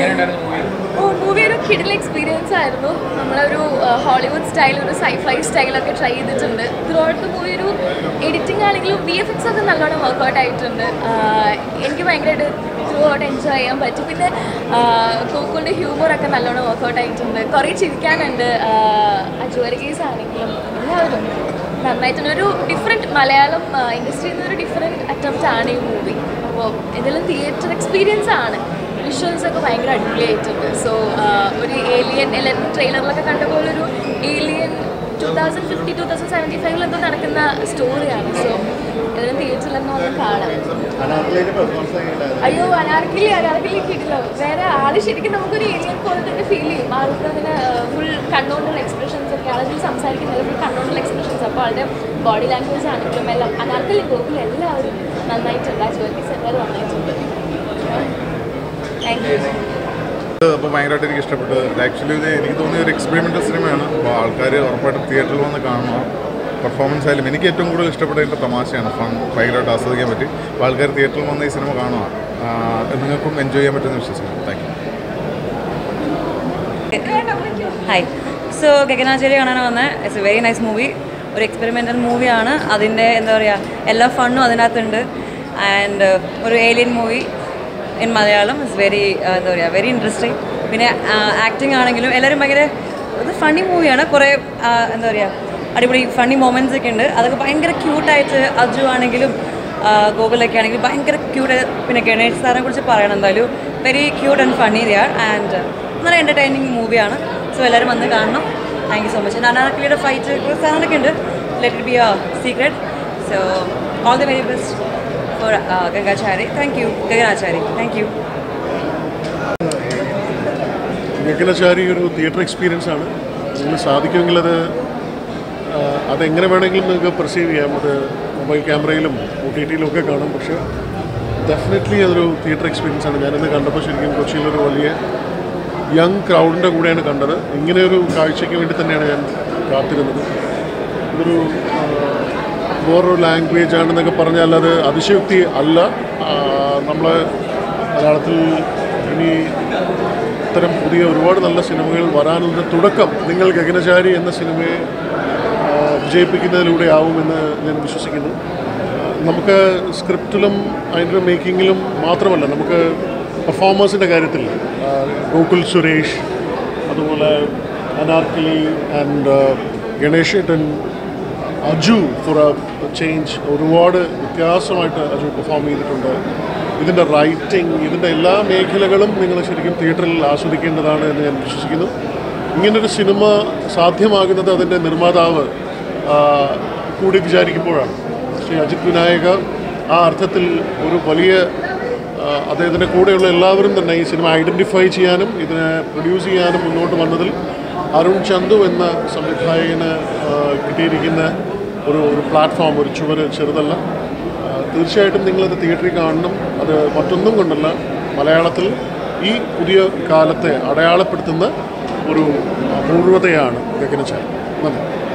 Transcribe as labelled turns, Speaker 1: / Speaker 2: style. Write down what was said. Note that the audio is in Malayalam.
Speaker 1: എങ്ങനെയുണ്ടായിരുന്നു മൂവി
Speaker 2: ഓ മൂവി ഒരു കിഡിൽ എക്സ്പീരിയൻസ് ആയിരുന്നു നമ്മളൊരു ഹോളിവുഡ് സ്റ്റൈൽ ഒരു സൈഫൈ സ്റ്റൈലൊക്കെ ട്രൈ ചെയ്തിട്ടുണ്ട് ത്രൂ ഔട്ട് മൂവി ഒരു എഡിറ്റിംഗ് ആണെങ്കിലും വി എഫ് എക്സ് ഒക്കെ നല്ലോണം വർക്കൗട്ട് ആയിട്ടുണ്ട് ആഹ് എനിക്ക് ഭയങ്കരമായിട്ട് ത്രൂ ഔട്ട് എൻജോയ് ചെയ്യാൻ പറ്റും പിന്നെ കോക്കുളിൻ്റെ ഹ്യൂമറൊക്കെ നല്ലോണം വർക്കൗട്ട് ആയിട്ടുണ്ട് കുറേ ചിരിക്കാനുണ്ട് അജുവരകീസ് ആണെങ്കിലും എല്ലാവരും നന്നായിട്ടുണ്ട് ഒരു ഡിഫറെൻറ്റ് മലയാളം ഇൻഡസ്ട്രിയിൽ നിന്ന് ഒരു ഡിഫറെൻറ്റ് അറ്റംപ്റ്റ് ആണ് ഈ മൂവി അപ്പോൾ ഇതിലും തിയേറ്റർ എക്സ്പീരിയൻസ് ആണ് വിഷ്വൽസ് ഒക്കെ ഭയങ്കര അടിപൊളിയായിട്ടുണ്ട് സോ ഒരു ഏലിയൻ എല്ലാവരും ട്രെയിലറിലൊക്കെ കണ്ട പോലെ ഒരു alien two thousand fifty two thousand seventy ഫൈവിലൊക്കെ നടക്കുന്ന സ്റ്റോറിയാണ് സോ എല്ലാവരും തിയേറ്ററിൽ തന്നെ ഒന്ന് കാണാം അയ്യോ അനാർക്കിലി അനാർക്കിലി കിട്ടില്ല വേറെ ആള് ശരിക്കും നമുക്കൊരു ഏലിയൻ പോലെ തന്നെ ഫീൽ ചെയ്യും ആൾക്ക് അതിന് ഫുൾ കണ്ണുകൊണ്ടുള്ള എക്സ്പ്രഷൻസ് ഒക്കെ ആളതിൽ സംസാരിക്കുന്നത് ഫുൾ കണ്ണുകൊണ്ടുള്ള എക്സ്പ്രഷൻസ് അപ്പോൾ ആളുടെ ബോഡി ലാംഗ്വേജ് ആണെങ്കിലും എല്ലാം അനാർക്കലി ഗോകുൽ എല്ലാവരും നന്നായിട്ടുണ്ട് ആ ജോലിസ് എല്ലാവരും നന്നായിട്ടുണ്ട് താങ്ക് യു
Speaker 3: അപ്പോൾ ഭയങ്കരമായിട്ട് എനിക്ക് ഇഷ്ടപ്പെട്ടു ആക്ച്വലി ഇത് എനിക്ക് തോന്നിയ ഒരു എക്സ്പെരിമെൻ്റൽ സിനിമയാണ് അപ്പോൾ ആൾക്കാർ ഉറപ്പായിട്ടും തിയേറ്ററിൽ വന്ന് കാണണം പെർഫോമൻസ് ആയാലും എനിക്ക് ഏറ്റവും കൂടുതൽ ഇഷ്ടപ്പെട്ട ഇതിൻ്റെ തമാശയാണ് ഫൺ ഭയങ്കരമായിട്ട് ആസ്വദിക്കാൻ പറ്റി അപ്പോൾ ആൾക്കാർ തിയേറ്ററിൽ വന്ന് ഈ സിനിമ കാണുക ആ, നിങ്ങൾക്കും എൻജോയ് ചെയ്യാൻ പറ്റുമെന്ന് വിശ്വസിക്കുന്നു thank you
Speaker 4: hi so Gaganacharya കാണാൻ വന്ന it's a very nice movie ഒരു എക്സ്പെരിമെൻ്റൽ മൂവിയാണ് അതിൻ്റെ എന്താ പറയുക എല്ലാ ഫണ്ണും അതിനകത്തുണ്ട് ആൻഡ് ഒരു alien movie in Malayalam it's very എന്താ പറയുക വെരി ഇൻട്രസ്റ്റിംഗ് പിന്നെ ആക്ടിങ് ആണെങ്കിലും എല്ലാവരും ഭയങ്കര ഇത് ഫണ്ണി മൂവിയാണ് കുറേ ആ, എന്താ പറയുക അടിപൊളി ഫണ്ണി മൊമെൻറ്റ്സ് ഒക്കെ ഉണ്ട് അതൊക്കെ ഭയങ്കര ക്യൂട്ടായിട്ട് അജു ആണെങ്കിലും ആ, ഗോകുലൊക്കെ ആണെങ്കിൽ ഭയങ്കര ക്യൂട്ട് പിന്നെ ഗണേഷ് സാറിനെ കുറിച്ച് പറയണം എന്തായാലും very cute and funny there and നല്ല എൻ്റർടൈനിങ് മൂവിയാണ് സോ എല്ലാവരും വന്ന് കാണണം താങ്ക് യു സോ മച്ച് അനാർക്കലിയുടെ ഫൈറ്റ് സാധനമൊക്കെ ഉണ്ട് let it be a secret so all the very best for Gangachari thank you Gaganachari thank you
Speaker 5: Gaganachari ഒരു തിയേറ്റർ എക്സ്പീരിയൻസ് ആണ് നിങ്ങൾ സാധിക്കുമെങ്കിൽ അത് ആ, അതെങ്ങനെ വേണമെങ്കിലും നിങ്ങൾക്ക് പെർസീവ് ചെയ്യാം അത് മൊബൈൽ ക്യാമറയിലും ഒ ടി ടിയിലും ഒക്കെ കാണാം പക്ഷേ ഡെഫിനറ്റ്ലി അതൊരു തിയേറ്റർ എക്സ്പീരിയൻസ് ആണ് ഞാനിന്ന് കണ്ടപ്പോൾ ശരിക്കും കൊച്ചിയിലൊരു വലിയ യങ് ക്രൗഡിൻ്റെ കൂടെയാണ് കണ്ടത് ഇങ്ങനെ ഒരു കാഴ്ചയ്ക്ക് വേണ്ടി തന്നെയാണ് ഞാൻ കാത്തിരുന്നത് ഇതൊരു ആ, വേറൊരു ലാംഗ്വേജ് ആണെന്നൊക്കെ പറഞ്ഞാൽ അത് അതിശയോക്തി അല്ല നമ്മൾ മലയാളത്തിൽ ഇനി ഇത്തരം പുതിയ ഒരുപാട് നല്ല സിനിമകൾ വരാനുള്ള തുടക്കം നിങ്ങൾ ഗഗനചാരി എന്ന സിനിമയെ ആ, വിജയിപ്പിക്കുന്നതിലൂടെ ആവുമെന്ന് ഞാൻ വിശ്വസിക്കുന്നു ആ, നമുക്ക് സ്ക്രിപ്റ്റിലും അതിൻ്റെ മേക്കിങ്ങിലും മാത്രമല്ല നമുക്ക് പെർഫോമേഴ്സിൻ്റെ കാര്യത്തിൽ ആ, ഗോകുൽ സുരേഷ് അതുപോലെ അനാർക്കലി ആൻഡ് ഗണേഷ് ഏട്ടൻ അജു ഫോർ എ ചേഞ്ച് ഒരുപാട് വ്യത്യാസമായിട്ട് അജു പെർഫോം ചെയ്തിട്ടുണ്ട് ഇതിൻ്റെ റൈറ്റിംഗ് ഇതിൻ്റെ എല്ലാ മേഖലകളും നിങ്ങൾ ശരിക്കും തിയേറ്ററിൽ ആസ്വദിക്കേണ്ടതാണ് എന്ന് ഞാൻ വിശ്വസിക്കുന്നു ഇങ്ങനൊരു സിനിമ സാധ്യമാകുന്നത് അതിൻ്റെ നിർമ്മാതാവ് ആ, കൂടി വിചാരിക്കുമ്പോഴാണ് ശ്രീ അജിത് വിനായക ആ അർത്ഥത്തിൽ ഒരു വലിയ ആ, അദ്ദേഹത്തിൻ്റെ കൂടെയുള്ള എല്ലാവരും തന്നെ ഈ സിനിമ ഐഡൻറ്റിഫൈ ചെയ്യാനും ഇതിനെ പ്രൊഡ്യൂസ് ചെയ്യാനും മുന്നോട്ട് വന്നതിൽ അരുൺ ചന്തു എന്ന സംവിധായകന് ആ, കിട്ടിയിരിക്കുന്ന ഒരു ഒരു പ്ലാറ്റ്ഫോം ഒരു ചുവര് ചെറുതല്ല ആ, തീർച്ചയായിട്ടും നിങ്ങളത് തിയേറ്ററിൽ കാണണം അത് മറ്റൊന്നും കൊണ്ടല്ല മലയാളത്തിൽ ഈ പുതിയ കാലത്തെ അടയാളപ്പെടുത്തുന്ന ഒരു അപൂർവതയാണ് ഗഗനചാരി നന്ദി